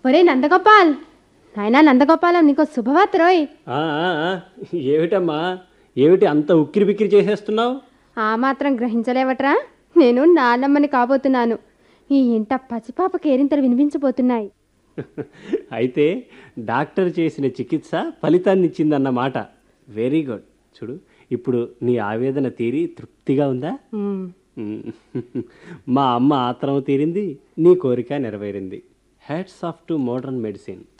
ఒరే నందగోపాల్ నాయనా నందగోపాలం నీకో శుభవార్త రోయ్ ఆ, ఆ, ఆ, ఏమిటమ్మా ఏమిటి అంత ఉక్కిరి బిక్కిరి చేసేస్తున్నావు ఆ మాత్రం గ్రహించలేవట్రా నేను నాన్నమ్మని కాబోతున్నాను ఈ ఇంట పసిపాప కేరింతలు వినిపించబోతున్నాయి అయితే డాక్టర్ చేసిన చికిత్స ఫలితాన్ని ఇచ్చిందన్నమాట వెరీ గుడ్ చూడు ఇప్పుడు నీ ఆవేదన తీరి తృప్తిగా ఉందా ఉమ్, మ్మ్. మా అమ్మ ఆత్రం తీరింది నీ కోరిక నెరవేరింది hats off to modern medicine